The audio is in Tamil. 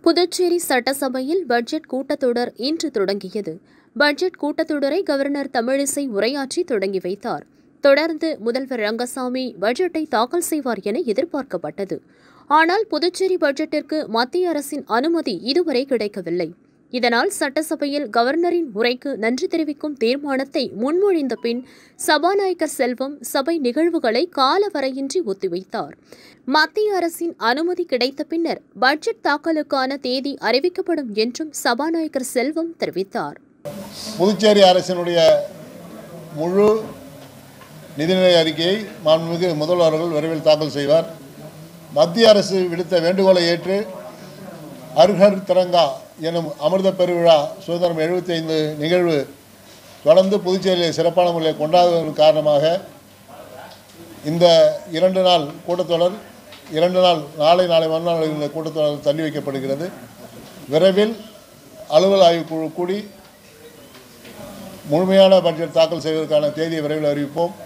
புதுச்சேரி சட்டசபையில் பட்ஜெட் கூட்டத்தொடர் இன்று தொடங்கியது பட்ஜெட் கூட்டத்தொடரை கவர்னர் தமிழிசை உரையாற்றி தொடங்கி வைத்தார் தொடர்ந்து முதல்வர் ரங்கசாமி பட்ஜெட்டை தாக்கல் செய்வார் என எதிர்பார்க்கப்பட்டது ஆனால் புதுச்சேரி பட்ஜெட்டிற்கு மத்திய அரசின் அனுமதி இதுவரை கிடைக்கவில்லை இதனால் சட்டசபையில் கவர்னரின் உரைக்கு நன்றி தெரிவிக்கும் தீர்மானத்தை முன்மொழிந்த பின் சபாநாயகர் செல்வம் சபை நிகழ்வுகளை காலவரையின்றி ஒத்திவைத்தார் மத்திய அரசின் அனுமதி கிடைத்த பின்னர் பட்ஜெட் தாக்கலுக்கான தேதி அறிவிக்கப்படும் என்றும் சபாநாயகர் செல்வம் தெரிவித்தார் புதுச்சேரி அரசினுடைய முழு நிதிநிலை அறிக்கையை மாண்புமிகு முதல்வர் அவர்கள் விரைவில் தாக்கல் செய்வார் மத்திய அரசு விடுத்த வேண்டுகோளை ஏற்று அருகர் திரங்கா எனும் அமிர்த பெருவிழா சுதந்திரம் 75 நிகழ்வு தொடர்ந்து புதுச்சேரியில் சிறப்பான முறையில் கொண்டாடுவதன் காரணமாக இந்த இரண்டு நாள் கூட்டத்தொடர் இரண்டு நாள் நாளை நாளை மறுநாள் இந்த கூட்டத்தொடர் தள்ளி வைக்கப்படுகிறது விரைவில் அலுவல் ஆய்வுக்குழு கூடி முழுமையான பட்ஜெட் தாக்கல் செய்வதற்கான தேதியை விரைவில் அறிவிப்போம்